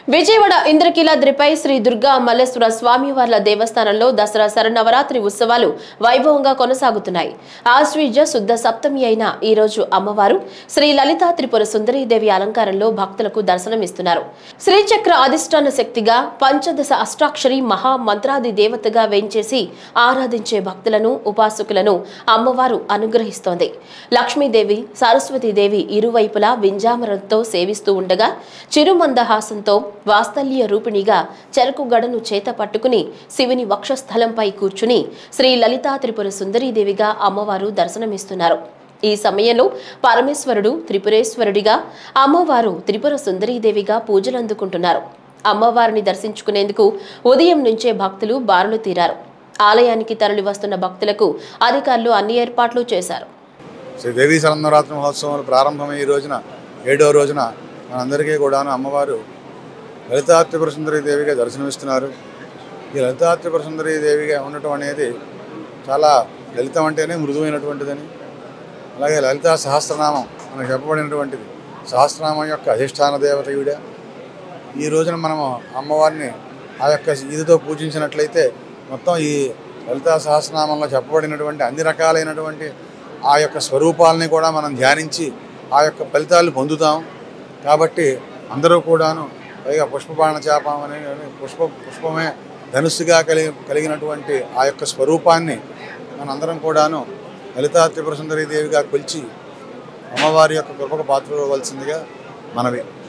విజయవాడ ఇంద్రకీలాద్రిపై శ్రీ దుర్గా మల్లేశ్వర స్వామివార్ల దేవస్థానంలో దసరా శరన్నవరాత్రి ఉత్సవాలు వైభవంగా కొనసాగుతున్నాయి ఆశ్వీజ శుద్ధ సప్తమి అయిన ఈ రోజు అమ్మవారు శ్రీ లలితా త్రిపుర సుందరీదేవి అలంకారంలో భక్తులకు దర్శనమిస్తున్నారు శ్రీచక్ర అధిష్టాన శక్తిగా పంచదశ అష్టాక్షరి మహా మంత్రాది దేవతగా వేంచేసి ఆరాధించే భక్తులను ఉపాసకులను అమ్మవారు అనుగ్రహిస్తోంది లక్ష్మీదేవి సరస్వతీదేవి ఇరువైపులా వింజామరంతో సేవిస్తూ ఉండగా చిరుమందహాసంతో వాత్సల్య రూపిణిగా చెరకు గడను చేత పట్టుకుని శివుని వక్షస్థలంపై కూర్చుని శ్రీ లలితా త్రిపుర సుందరీదేవిగా అమ్మవారు దర్శనమిస్తున్నారు ఈ సమయంలో పరమేశ్వరుడు త్రిపురేశ్వరుడిగా అమ్మవారు త్రిపుర సుందరీదేవిగా పూజలందుకుంటున్నారు అమ్మవారిని దర్శించుకునేందుకు ఉదయం నుంచే భక్తులు బారులు తీరారు ఆలయానికి తరలి వస్తున్న భక్తులకు అధికారులు అన్ని ఏర్పాట్లు చేశారు శ్రీ దేవీ శరన్నవరాత్రి మహోత్సవాలు ప్రారంభమై ఈ రోజున ఏడవ రోజున మనందరికీ కూడాను అమ్మవారు లలితా త్రిపుర సుందరి దేవిగా దర్శనమిస్తున్నారు ఈ లలితా త్రిపుర సుందరి దేవిగా ఉండటం అనేది చాలా లలితం అంటేనే మృదువైనటువంటిదని అలాగే లలితా సహస్రనామం మనకు చెప్పబడినటువంటిది సహస్రనామం యొక్క అధిష్టాన దేవత ఈవిడ ఈ రోజున మనము అమ్మవారిని ఆ యొక్క ఇదితో పూజించినట్లయితే మొత్తం ఈ లలితా సహస్రనామంలో చెప్పబడినటువంటి అన్ని రకాలైనటువంటి ఆ యొక్క స్వరూపాలని కూడా మనం ధ్యానించి ఆ యొక్క ఫలితాలు పొందుతాం కాబట్టి అందరూ కూడాను పైగా పుష్పబాణ చేపం అనే పుష్ప పుష్పమే ధనుస్సుగా కలిగి కలిగినటువంటి ఆ యొక్క స్వరూపాన్ని మనందరం కూడాను లలితా త్రిపుర సుందరీ దేవిగా కొలిచి అమ్మవారి యొక్క కృపకు పాత్ర ఇవ్వవలసిందిగా మనవి